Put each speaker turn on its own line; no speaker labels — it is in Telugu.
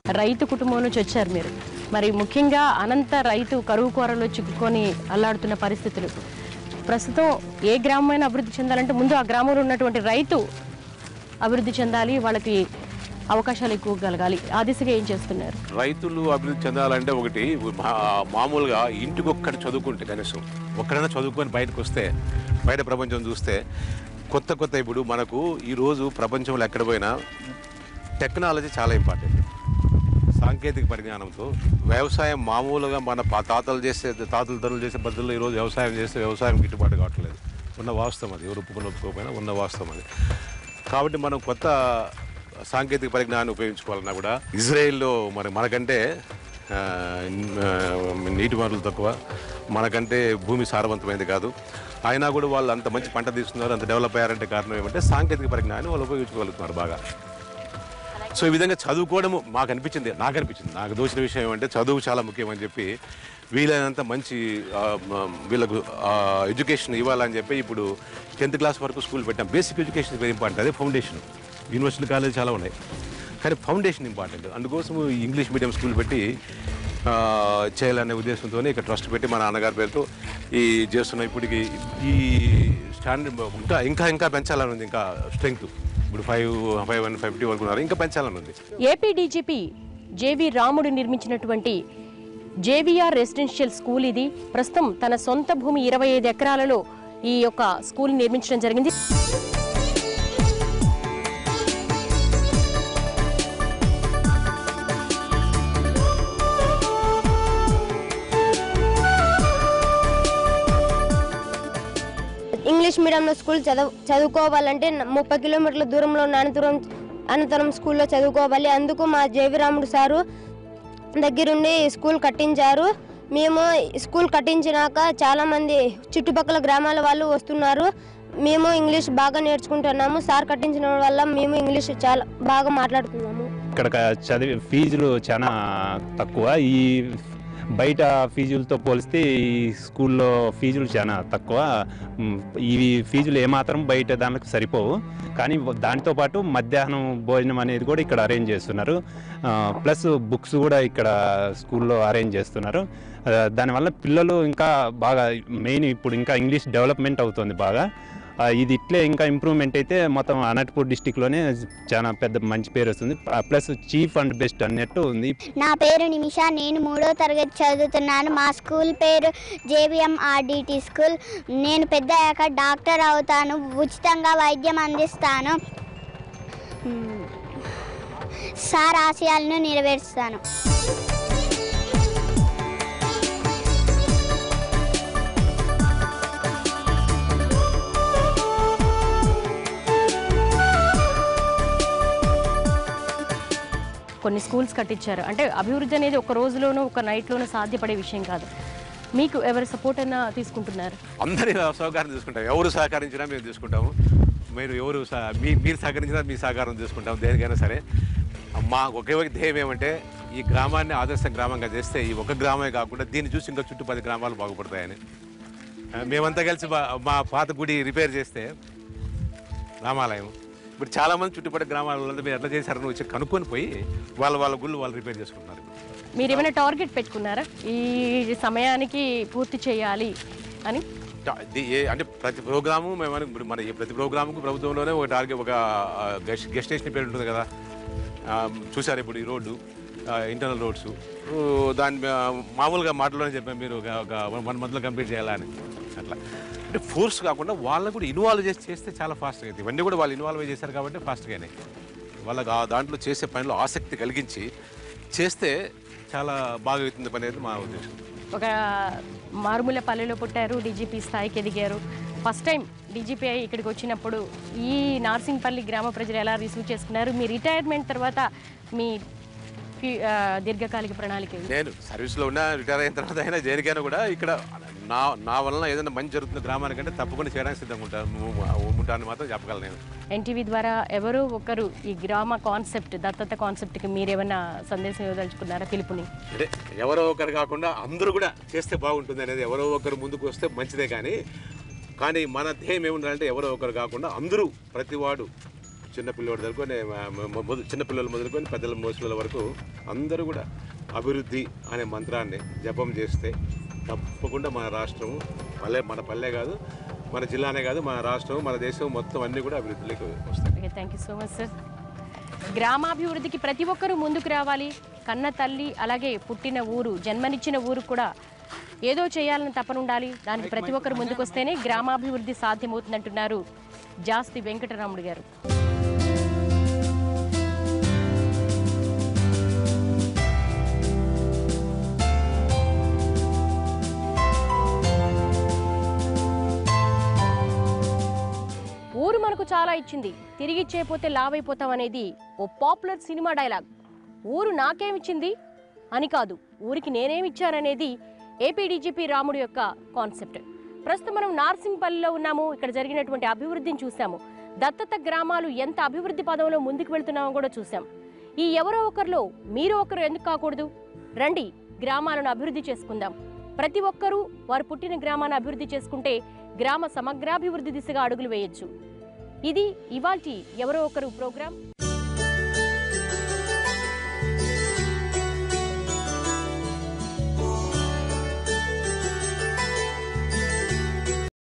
రైతు కుటుంబం నుంచి వచ్చారు మీరు మరి ముఖ్యంగా అనంత రైతు కరువు కోరలో చిక్కుకొని అల్లాడుతున్న పరిస్థితులు ప్రస్తుతం ఏ గ్రామమైనా అభివృద్ధి చెందాలంటే ముందు ఆ గ్రామంలో ఉన్నటువంటి రైతు అభివృద్ధి చెందాలి వాళ్ళకి అవకాశాలు ఎక్కువ కలగాలి ఆ దిశగా ఏం చేస్తున్నారు
రైతులు అభివృద్ధి చెందాలంటే ఒకటి మా- మామూలుగా ఇంటికి ఒక్కటి చదువుకుంటే కనీసం ఒక్కడైనా చదువుకొని బయటకు వస్తే బయట ప్రపంచం చూస్తే కొత్త కొత్త ఇప్పుడు మనకు ఈరోజు ప్రపంచంలో ఎక్కడ పోయినా టెక్నాలజీ చాలా ఇంపార్టెంట్ సాంకేతిక పరిజ్ఞానంతో వ్యవసాయం మామూలుగా మన పా- తాతలు చేసే తాతలు తరులు చేసే పద్ధతుల్లో ఈరోజు వ్యవసాయం చేస్తే వ్యవసాయం గిట్టుబాటు కావట్లేదు ఉన్న వాస్తవం అది ఎవరు ఒప్పుకొని ఒప్పుకోకపోయినా ఉన్న వాస్తవం అది కాబట్టి మనం కొత్త సాంకేతిక పరిజ్ఞానాన్ని ఉపయోగించుకోవాలన్నా కూడా ఇజ్రాయెల్లో మరి మనకంటే ఆ, ఆ, నీటి వనరులు తక్కువ మనకంటే భూమి సారవంతమైనది కాదు అయినా కూడా వాళ్ళు అంత మంచి పంట తీస్తున్నారు అంత డెవలప్ అయ్యారంటే కారణం ఏమంటే సాంకేతిక పరిజ్ఞానాన్ని వాళ్ళు ఉపయోగించుకోగలుగుతున్నారు బాగా సో ఈ విధంగా చదువుకోవడం మాకు అనిపించింది నాకు అనిపించింది నాకు దోచిన విషయం ఏమంటే చదువు చాలా ముఖ్యమని చెప్పి వీలైనంత మంచి ఆ, మ- వీళ్ళకు ఎడ్యుకేషన్ ఇవ్వాలని చెప్పి ఇప్పుడు టెన్త్ క్లాస్ వరకు స్కూల్ పెట్టాం బేసిక్ ఎడ్యుకేషన్ వెరీ ఇంపార్టెంట్ అదే ఫౌండేషన్ యూనివర్సిటీ కాలేజ్ చాలా ఉన్నాయి కానీ ఫౌండేషన్ ఇంపార్టెంట్ అందుకోసం ఈ ఇంగ్లీష్ మీడియం స్కూల్ పెట్టి ఆ, చేయాలనే ఉద్దేశంతో ఇక్కడ ట్రస్ట్ పెట్టి మా నాన్నగారి పేరుతో ఈ చేస్తున్నాం ఇప్పటికి ఈ స్టాండర్డ్ ఇంకా ఇంకా ఇంకా పెంచాలని ఉంది ఇంకా స్ట్రెంగ్త్ ఇప్పుడు ఫైవ్ ఫైవ్ వన్ ఫిఫ్టీ వరకు ఉన్నారు ఇంకా పెంచాలని ఉంది
ఏపీ డీజీపీ జేవి రాముడు నిర్మించినటువంటి జేవిఆర్ రెసిడెన్షియల్ స్కూల్ ఇది ప్రస్తుతం తన సొంత భూమి ఇరవై ఐదు ఎకరాలలో ఈ యొక్క స్కూల్ నిర్మించడం జరిగింది
ఇంగ్లీష్ మీడియంలో స్కూల్ చదువు చదువుకోవాలంటే న- ముప్పై కిలోమీటర్ల దూరంలో ఉన్న అనంతరం అనంతరం స్కూల్లో చదువుకోవాలి అందుకు మా జేవిరాముడు సారు దగ్గరుండి స్కూల్ కట్టించారు మేము స్కూల్ కట్టించినాక చాలామంది చుట్టుపక్కల గ్రామాల వాళ్ళు వస్తున్నారు మేము ఇంగ్లీష్ బాగా నేర్చుకుంటున్నాము సార్ కట్టించడం వల్ల మేము ఇంగ్లీష్ చాలా బాగా మాట్లాడుతున్నాము
ఇక్కడ క- చదివే ఫీజులు చాలా తక్కువ ఈ బయట ఫీజులతో పోలిస్తే ఈ స్కూల్లో ఫీజులు చాలా తక్కువ మ్, ఇవి ఫీజులు ఏమాత్రం బయట దానికి సరిపోవు కానీ దానితో పాటు మధ్యాహ్నం భోజనం అనేది కూడా ఇక్కడ అరేంజ్ చేస్తున్నారు ఆ, ప్లస్ బుక్స్ కూడా ఇక్కడ స్కూల్లో అరేంజ్ చేస్తున్నారు ఆ, దానివల్ల పిల్లలు ఇంకా బాగా మెయిన్ ఇప్పుడు ఇంకా ఇంగ్లీష్ డెవలప్మెంట్ అవుతుంది బాగా ఆ, ఇది ఇట్లే ఇంకా ఇంప్రూవ్మెంట్ అయితే మొత్తం అనంతపూర్ డిస్టిక్లోనే చాలా పెద్ద మంచి పేరు వస్తుంది ప్లస్ చీఫ్ అండ్ బెస్ట్ అన్నట్టు ఉంది
నా పేరు నిమిష నేను మూడో తరగతి చదువుతున్నాను మా స్కూల్ పేరు జేబిఎం ఆర్డిటి స్కూల్ నేను పెద్ద అయ్యాక డాక్టర్ అవుతాను ఉచితంగా వైద్యం అందిస్తాను మ్మ్. సార్ ఆశయాలను నెరవేరుస్తాను
కొన్ని స్కూల్స్ కట్టించారు అంటే అభివృద్ధి అనేది ఒక రోజులోనూ ఒక నైట్లోనూ సాధ్యపడే విషయం కాదు మీకు ఎవరి సపోర్ట్ అయినా తీసుకుంటున్నారు
అందరి సహకారం తీసుకుంటాం ఎవరు సహకరించినా మేము తీసుకుంటాము మీరు ఎవరు సహ- మీ మీరు సహకరించినా మీ సహకారం తీసుకుంటాం దేనికైనా సరే మా ఒకే ఒక ధ్యేయం ఏమంటే ఈ గ్రామాన్ని ఆదర్శ గ్రామంగా చేస్తే ఈ ఒక గ్రామమే కాకుండా దీన్ని చూసి ఇంకా చుట్టూ పది గ్రామాలు బాగుపడతాయని ఆ, మేమంతా కలిసి మా- మా పాత గుడి రిపేర్ చేస్తే రామాలయం ఇప్పుడు చాలా మంది చుట్టుపక్కల గ్రామాలలో మీరు ఎట్లా చేశారని వచ్చి కనుక్కొని పోయి వాళ్ళ వాళ్ళ గుళ్ళు వాళ్ళు రిపేర్ చేసుకుంటున్నారు ఇప్పుడు.
మీరు ఏమైనా టార్గెట్ పెట్టుకున్నారా ఈ సమయానికి పూర్తి చేయాలి అని
టా- ఇది ఏ- అంటే ప్రతి ప్రోగ్రాము మేము అను- ఇప్పుడు మన ఈ ప్రతి ప్రోగ్రాముకు ప్రభుత్వంలోనే ఒక టార్గెట్ ఒక ఆ, గెస్ట్ గెస్ట్ స్టేషన్ పేరు ఉంటుంది కదా ఆ, చూసారు ఇప్పుడు ఈ రోడ్డు ఇంటర్నల్ రోడ్స్ దాని మీద మామూలుగా మాటలోనే చెప్పాము మీరు ఒక ఒక వన్ మంత్లో కంప్లీట్ చేయాలని అట్లా అంటే ఫోర్స్ కాకుండా వాళ్ళని కూడా ఇన్వాల్వ్ చేసి చేస్తే చాలా ఫాస్ట్గా అవుతుంది ఇవన్నీ కూడా వాళ్ళు ఇన్వాల్వ్ చేశారు కాబట్టి ఫాస్ట్గానే వాళ్ళకి ఆ దాంట్లో చేసే పనిలో ఆసక్తి కలిగించి చేస్తే చాలా బాగా అవుతుంది పని అనేది మా ఉద్దేశం
ఒక మారుమూల పల్లెలో పుట్టారు డీజీపీ స్థాయికి ఎదిగారు ఫస్ట్ టైం డీజీపీ అయి ఇక్కడికి వచ్చినప్పుడు ఈ నార్సింగ్పల్లి గ్రామ ప్రజలు ఎలా రిసీవ్ చేసుకున్నారు మీ రిటైర్మెంట్ తర్వాత మీ ఫ్యూ- ఆ, దీర్ఘకాలిక ప్రణాళిక ఏంటి?
నేను సర్వీస్లో ఉన్న రిటైర్ అయిన తర్వాత అయినా దేనికైనా కూడా ఇక్కడ నా నా వలన ఏదైనా మంచి జరుగుతున్న గ్రామానికంటే తప్పకుండా చేయడానికి సిద్ధంగా ఉంటాను ఉంటాను మాత్రం చెప్పగలను నేను
ఎన్టీవీ ద్వారా ఎవరో ఒకరు ఈ గ్రామ కాన్సెప్ట్ దత్తత కాన్సెప్ట్కి మీరేమైనా సందేశం ఇవ్వదలుచుకున్నారా పిలుపుని
అంటే ఎవరో ఒకరు కాకుండా అందరూ కూడా చేస్తే బాగుంటుంది అనేది ఎవరో ఒకరు ముందుకు వస్తే మంచిదే కానీ కానీ మన ధ్యేయం ఏముండాలంటే ఎవరో ఒకరు కాకుండా అందరూ ప్రతివాడు చిన్న పిల్లవాడు మొదలుకొని మ- మ- మొద- చిన్న పిల్లలు మొదలుకొని పెద్దల మోసల వరకు అందరూ కూడా అభివృద్ధి అనే మంత్రాన్ని జపం చేస్తే తప్పకుండా మన రాష్ట్రం పల్లె మన పల్లె కాదు మన జిల్లానే కాదు మన రాష్ట్రం మన దేశం మొత్తం అన్నీ కూడా అభివృద్ధిలోకి వస్తాయి
okay thank you so much sir గ్రామాభివృద్ధికి ప్రతి ఒక్కరూ ముందుకు రావాలి కన్న తల్లి అలాగే పుట్టిన ఊరు జన్మనిచ్చిన ఊరు కూడా ఏదో చేయాలని తపనుండాలి దానికి ప్రతి ఒక్కరు ముందుకు వస్తేనే గ్రామాభివృద్ధి సాధ్యమవుతుందంటున్నారు జాస్తి వెంకటరాముడు గారు ఊరు మనకు చాలా ఇచ్చింది తిరిగి ఇచ్చేయపోతే లావైపోతాం అనేది ఓ పాపులర్ సినిమా డైలాగ్ ఊరు నాకేమిచ్చింది అని కాదు ఊరికి నేనేమిచ్చాననేది ఏపీ డీజీపీ రాముడు యొక్క కాన్సెప్ట్ ప్రస్తుతం మనం నార్సింగ్పల్లిలో ఉన్నాము ఇక్కడ జరిగినటువంటి అభివృద్ధిని చూసాము దత్తత గ్రామాలు ఎంత అభివృద్ధి పదంలో ముందుకు వెళ్తున్నామో కూడా చూసాం ఈ ఎవరో ఒకరిలో మీరు ఒకరు ఎందుకు కాకూడదు రండి గ్రామాలను అభివృద్ధి చేసుకుందాం ప్రతి ఒక్కరూ వారు పుట్టిన గ్రామాన్ని అభివృద్ధి చేసుకుంటే గ్రామ సమగ్రాభివృద్ధి దిశగా అడుగులు వేయొచ్చు ఇది ఇవాల్టి ఎవరో ఒకరు ప్రోగ్రాం